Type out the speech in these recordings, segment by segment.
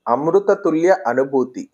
అమృతతుల్య అనుభూతి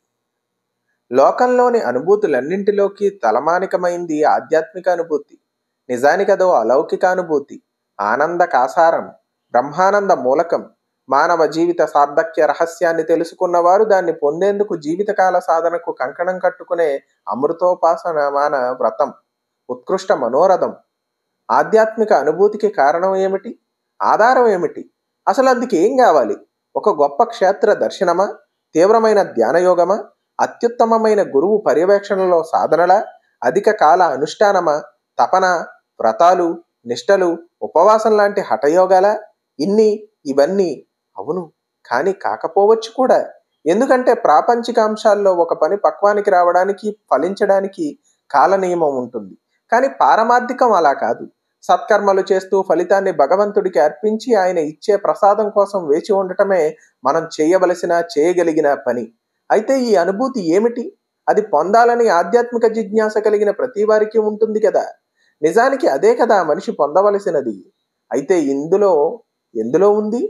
లోకంలోని అనుభూతులన్నింటిలోకి తలమానికమైంది ఆధ్యాత్మిక అనుభూతి నిజానికదో అలౌకిక అనుభూతి ఆనంద కాసారం బ్రహ్మానంద మూలకం మానవ జీవిత సార్థక్య రహస్యాన్ని తెలుసుకున్నవారు దాన్ని పొందేందుకు జీవితకాల సాధనకు కంకణం కట్టుకునే అమృతోపాసనమాన వ్రతం ఉత్కృష్ట మనోరథం ఆధ్యాత్మిక అనుభూతికి కారణం ఏమిటి ఆధారం ఏమిటి అసలు అందుకు ఏం కావాలి ఒక గొప్ప క్షేత్ర దర్శనమా తీవ్రమైన ధ్యానయోగమా అత్యుత్తమమైన గురువు పర్యవేక్షణలో సాధనలా అధిక కాల అనుష్ఠానమా తపన వ్రతాలు నిష్టలు ఉపవాసం లాంటి హఠయోగాల ఇన్ని ఇవన్నీ అవును కానీ కాకపోవచ్చు కూడా ఎందుకంటే ప్రాపంచిక అంశాల్లో ఒక పని పక్వానికి రావడానికి ఫలించడానికి కాల నియమం ఉంటుంది కానీ పారమార్థికం అలా కాదు సత్కర్మలు చేస్తూ ఫలితాన్ని భగవంతుడికి అర్పించి ఆయన ఇచ్చే ప్రసాదం కోసం వేచి ఉండటమే మనం చేయవలసిన చేయగలిగిన పని అయితే ఈ అనుభూతి ఏమిటి అది పొందాలని ఆధ్యాత్మిక జిజ్ఞాస కలిగిన ప్రతి వారికి ఉంటుంది కదా నిజానికి అదే కదా మనిషి పొందవలసినది అయితే ఇందులో ఎందులో ఉంది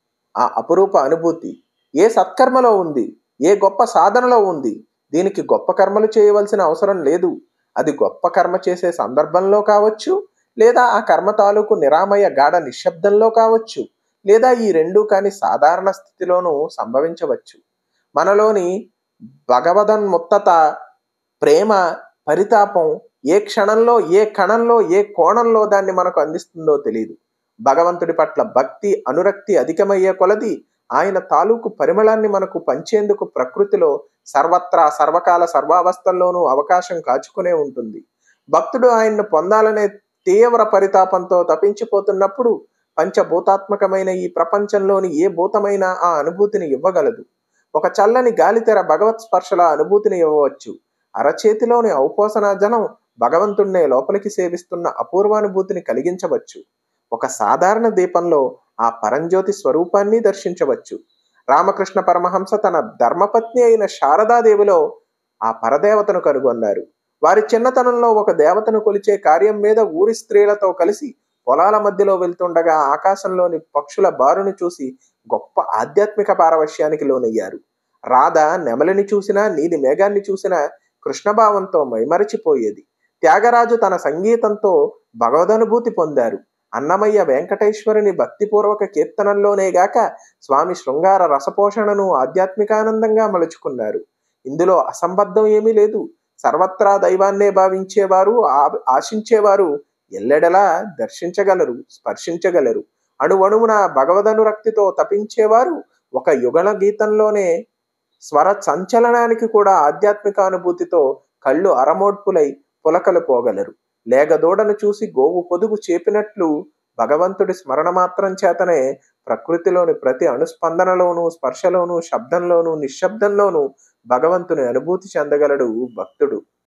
ఆ అపురూప అనుభూతి ఏ సత్కర్మలో ఉంది ఏ గొప్ప సాధనలో ఉంది దీనికి గొప్ప కర్మలు చేయవలసిన అవసరం లేదు అది గొప్ప కర్మ చేసే సందర్భంలో కావచ్చు లేదా ఆ కర్మ తాలూకు నిరామయ గాఢ నిశ్శబ్దంలో కావచ్చు లేదా ఈ రెండు కాని సాధారణ స్థితిలోనూ సంభవించవచ్చు మనలోని భగవదన్ముత్తత ప్రేమ పరితాపం ఏ క్షణంలో ఏ కణంలో ఏ కోణంలో దాన్ని మనకు అందిస్తుందో తెలియదు భగవంతుడి పట్ల భక్తి అనురక్తి అధికమయ్యే కొలది ఆయన తాలూకు పరిమళాన్ని మనకు పంచేందుకు ప్రకృతిలో సర్వత్రా సర్వకాల సర్వావస్థల్లోనూ అవకాశం కాచుకునే ఉంటుంది భక్తుడు ఆయన్ను పొందాలనే తీవ్ర పరితాపంతో తప్పించిపోతున్నప్పుడు పంచభూతాత్మకమైన ఈ ప్రపంచంలోని ఏ భూతమైనా ఆ అనుభూతిని ఇవ్వగలదు ఒక చల్లని గాలితెర భగవత్ స్పర్శల అనుభూతిని ఇవ్వవచ్చు అరచేతిలోని ఔపోసన జనం భగవంతుణ్ణే లోపలికి సేవిస్తున్న అపూర్వానుభూతిని కలిగించవచ్చు ఒక సాధారణ దీపంలో ఆ పరంజ్యోతి స్వరూపాన్ని దర్శించవచ్చు రామకృష్ణ పరమహంస తన ధర్మపత్ని అయిన శారదాదేవిలో ఆ పరదేవతను కనుగొన్నారు వారి చిన్నతనంలో ఒక దేవతను కొలిచే కార్యం మీద ఊరి స్త్రీలతో కలిసి పొలాల మధ్యలో వెళ్తుండగా ఆకాశంలోని పక్షుల బారుని చూసి గొప్ప ఆధ్యాత్మిక పారవశ్యానికి లోనయ్యారు రాధ నెమలిని చూసినా నీలి మేఘాన్ని చూసినా కృష్ణభావంతో మైమరచిపోయేది త్యాగరాజు తన సంగీతంతో భగవదనుభూతి పొందారు అన్నమయ్య వెంకటేశ్వరుని భక్తిపూర్వక కీర్తనల్లోనే గాక స్వామి శృంగార రసపోషణను ఆధ్యాత్మికానందంగా మలుచుకున్నారు ఇందులో అసంబద్ధం ఏమీ లేదు సర్వత్రా దైవాన్నే భావించేవారు ఆశించేవారు ఎల్లెడలా దర్శించగలరు స్పర్శించగలరు అణువణువున భగవదనురక్తితో తపించేవారు ఒక యుగల గీతంలోనే స్వర సంచలనానికి కూడా ఆధ్యాత్మిక అనుభూతితో కళ్ళు అరమోడ్పులై పులకలు పోగలరు లేగదూడను చూసి గోవు పొదుగు చేపినట్లు భగవంతుడి స్మరణ మాత్రం చేతనే ప్రకృతిలోని ప్రతి అణుస్పందనలోనూ స్పర్శలోనూ శబ్దంలోనూ నిశ్శబ్దంలోనూ భగవంతుని అనుభూతి చెందగలడు భక్తుడు